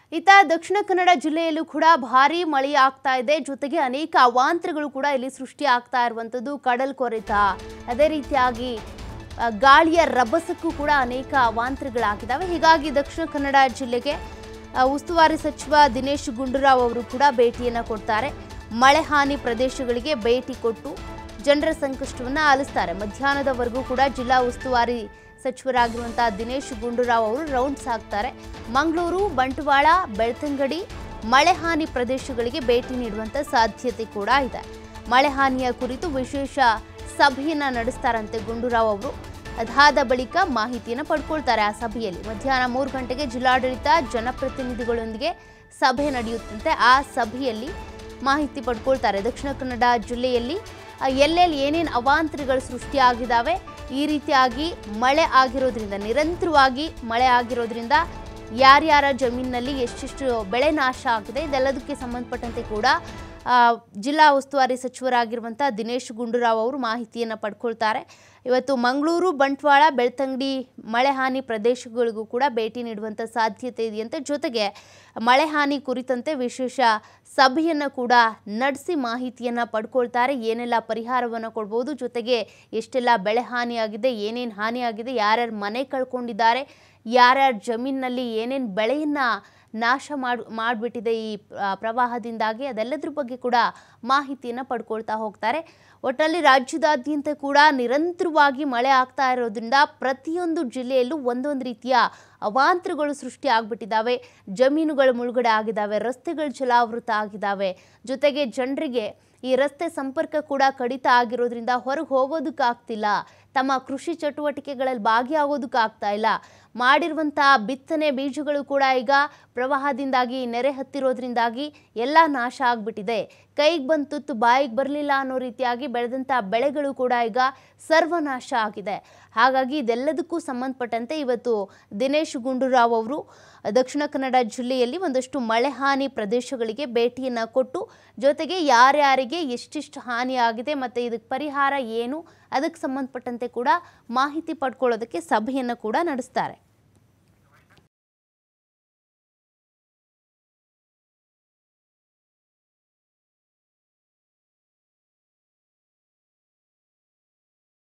ಇತ್ತ ದಕ್ಷಿಣ ಕನ್ನಡ ಜಿಲ್ಲೆಯಲ್ಲೂ ಕೂಡ ಭಾರಿ ಮಳೆ ಆಗ್ತಾ ಇದೆ ಜೊತೆಗೆ ಅನೇಕ ಅವಾಂತರಗಳು ಕೂಡ ಇಲ್ಲಿ ಸೃಷ್ಟಿ ಆಗ್ತಾ ಇರುವಂಥದ್ದು ಕಡಲ್ ಕೊರೆತ ಅದೇ ರೀತಿಯಾಗಿ ಆ, ಗಾಳಿಯ ರಭಸಕ್ಕೂ ಕೂಡ ಅನೇಕ ಅವಾಂತರಗಳಾಗಿದ್ದಾವೆ ಹೀಗಾಗಿ ದಕ್ಷಿಣ ಕನ್ನಡ ಜಿಲ್ಲೆಗೆ ಆ, ಉಸ್ತುವಾರಿ ಸಚಿವ ದಿನೇಶ್ ಗುಂಡೂರಾವ್ ಅವರು ಕೂಡ ಭೇಟಿಯನ್ನು ಕೊಡ್ತಾರೆ ಮಳೆ ಹಾನಿ ಪ್ರದೇಶಗಳಿಗೆ ಭೇಟಿ ಕೊಟ್ಟು ಜನರ ಸಂಕಷ್ಟವನ್ನು ಆಲಿಸ್ತಾರೆ ಮಧ್ಯಾಹ್ನದವರೆಗೂ ಕೂಡ ಜಿಲ್ಲಾ ಉಸ್ತುವಾರಿ ಸಚಿವರಾಗಿರುವಂತಹ ದಿನೇಶ್ ಗುಂಡೂರಾವ್ ಅವರು ರೌಂಡ್ಸ್ ಹಾಕ್ತಾರೆ ಮಂಗಳೂರು ಬಂಟ್ವಾಳ ಬೆಳ್ತಂಗಡಿ ಮಳೆ ಹಾನಿ ಪ್ರದೇಶಗಳಿಗೆ ಭೇಟಿ ನೀಡುವಂತ ಸಾಧ್ಯತೆ ಕೂಡ ಇದೆ ಮಳೆ ಹಾನಿಯ ಕುರಿತು ವಿಶೇಷ ಸಭೆಯನ್ನ ನಡೆಸ್ತಾರಂತೆ ಗುಂಡೂರಾವ್ ಅವರು ಅದಾದ ಬಳಿಕ ಮಾಹಿತಿಯನ್ನು ಪಡ್ಕೊಳ್ತಾರೆ ಆ ಸಭೆಯಲ್ಲಿ ಮಧ್ಯಾಹ್ನ ಮೂರು ಗಂಟೆಗೆ ಜಿಲ್ಲಾಡಳಿತ ಜನಪ್ರತಿನಿಧಿಗಳೊಂದಿಗೆ ಸಭೆ ನಡೆಯುತ್ತಂತೆ ಆ ಸಭೆಯಲ್ಲಿ ಮಾಹಿತಿ ಪಡ್ಕೊಳ್ತಾರೆ ದಕ್ಷಿಣ ಕನ್ನಡ ಜಿಲ್ಲೆಯಲ್ಲಿ ಆ, ಎಲ್ಲೆಲ್ಲಿ ಏನೇನು ಅವಾಂತರಗಳು ಸೃಷ್ಟಿಯಾಗಿದ್ದಾವೆ ಈ ರೀತಿಯಾಗಿ ಮಳೆ ಆಗಿರೋದ್ರಿಂದ ನಿರಂತರವಾಗಿ ಮಳೆ ಆಗಿರೋದ್ರಿಂದ ಯಾರ್ಯಾರ ಜಮೀನಿನಲ್ಲಿ ಎಷ್ಟೆಷ್ಟು ಬೆಳೆ ನಾಶ ಆಗಿದೆ ಇದೆಲ್ಲದಕ್ಕೆ ಸಂಬಂಧಪಟ್ಟಂತೆ ಕೂಡ ಆ, ಜಿಲ್ಲಾ ಉಸ್ತುವಾರಿ ಸಚಿವರಾಗಿರುವಂಥ ದಿನೇಶ್ ಗುಂಡೂರಾವ್ ಅವರು ಮಾಹಿತಿಯನ್ನು ಪಡ್ಕೊಳ್ತಾರೆ ಇವತ್ತು ಮಂಗಳೂರು ಬಂಟ್ವಾಳ ಬೆಳ್ತಂಗಡಿ ಮಳೆ ಹಾನಿ ಪ್ರದೇಶಗಳಿಗೂ ಕೂಡ ಭೇಟಿ ನೀಡುವಂಥ ಸಾಧ್ಯತೆ ಇದೆಯಂತೆ ಜೊತೆಗೆ ಮಳೆ ಹಾನಿ ಕುರಿತಂತೆ ವಿಶೇಷ ಸಭೆಯನ್ನು ಕೂಡ ನಡೆಸಿ ಮಾಹಿತಿಯನ್ನು ಪಡ್ಕೊಳ್ತಾರೆ ಏನೆಲ್ಲ ಪರಿಹಾರವನ್ನು ಕೊಡ್ಬೋದು ಜೊತೆಗೆ ಎಷ್ಟೆಲ್ಲ ಬೆಳೆ ಹಾನಿಯಾಗಿದೆ ಏನೇನು ಹಾನಿಯಾಗಿದೆ ಯಾರ್ಯಾರು ಮನೆ ಕಳ್ಕೊಂಡಿದ್ದಾರೆ ಯಾರ್ಯಾರ ಜಮೀನಿನಲ್ಲಿ ಏನೇನು ಬೆಳೆಯನ್ನು ನಾಶ ಮಾಡಿ ಮಾಡಿಬಿಟ್ಟಿದೆ ಈ ಆ, ಪ್ರವಾಹದಿಂದಾಗಿ ಅದೆಲ್ಲದ್ರ ಬಗ್ಗೆ ಕೂಡ ಮಾಹಿತಿಯನ್ನು ಪಡ್ಕೊಳ್ತಾ ಹೋಗ್ತಾರೆ ಒಟ್ಟಲ್ಲಿ ರಾಜ್ಯದಾದ್ಯಂತ ಕೂಡ ನಿರಂತರವಾಗಿ ಮಳೆ ಆಗ್ತಾ ಇರೋದ್ರಿಂದ ಪ್ರತಿಯೊಂದು ಜಿಲ್ಲೆಯಲ್ಲೂ ಒಂದೊಂದು ರೀತಿಯ ಅವಾಂತರಗಳು ಸೃಷ್ಟಿ ಆಗ್ಬಿಟ್ಟಿದ್ದಾವೆ ಜಮೀನುಗಳು ಮುಳುಗಡೆ ಆಗಿದ್ದಾವೆ ರಸ್ತೆಗಳು ಜಲಾವೃತ ಆಗಿದ್ದಾವೆ ಜೊತೆಗೆ ಜನರಿಗೆ ಈ ರಸ್ತೆ ಸಂಪರ್ಕ ಕೂಡ ಕಡಿತ ಆಗಿರೋದ್ರಿಂದ ಹೊರಗೆ ಹೋಗೋದಕ್ಕಾಗ್ತಿಲ್ಲ ತಮ್ಮ ಕೃಷಿ ಚಟುವಟಿಕೆಗಳಲ್ಲಿ ಭಾಗಿಯಾಗೋದಕ್ಕಾಗ್ತಾ ಇಲ್ಲ ಮಾಡಿರುವಂಥ ಬಿತ್ತನೆ ಬೀಜಗಳು ಕೂಡ ಈಗ ಪ್ರವಾಹದಿಂದಾಗಿ ನೆರೆ ಹತ್ತಿರೋದ್ರಿಂದಾಗಿ ಎಲ್ಲ ನಾಶ ಆಗಿಬಿಟ್ಟಿದೆ ಕೈಗೆ ಬಂದು ತುತ್ತು ಬಾಯಿಗೆ ಬರಲಿಲ್ಲ ಅನ್ನೋ ರೀತಿಯಾಗಿ ಬೆಳೆದಂಥ ಬೆಳೆಗಳು ಕೂಡ ಈಗ ಸರ್ವನಾಶ ಆಗಿದೆ ಹಾಗಾಗಿ ಇದೆಲ್ಲದಕ್ಕೂ ಸಂಬಂಧಪಟ್ಟಂತೆ ಇವತ್ತು ದಿನೇಶ್ ಗುಂಡೂರಾವ್ ಅವರು ದಕ್ಷಿಣ ಕನ್ನಡ ಜಿಲ್ಲೆಯಲ್ಲಿ ಒಂದಷ್ಟು ಮಳೆ ಹಾನಿ ಪ್ರದೇಶಗಳಿಗೆ ಭೇಟಿಯನ್ನು ಕೊಟ್ಟು ಜೊತೆಗೆ ಯಾರ್ಯಾರಿಗೆ ಎಷ್ಟೆಷ್ಟು ಹಾನಿ ಆಗಿದೆ ಮತ್ತು ಇದಕ್ಕೆ ಪರಿಹಾರ ಏನು ಅದಕ್ಕೆ ಸಂಬಂಧಪಟ್ಟಂತೆ ಕೂಡ ಮಾಹಿತಿ ಪಡ್ಕೊಳ್ಳೋದಕ್ಕೆ ಸಭೆಯನ್ನು ಕೂಡ ನಡೆಸ್ತಾರೆ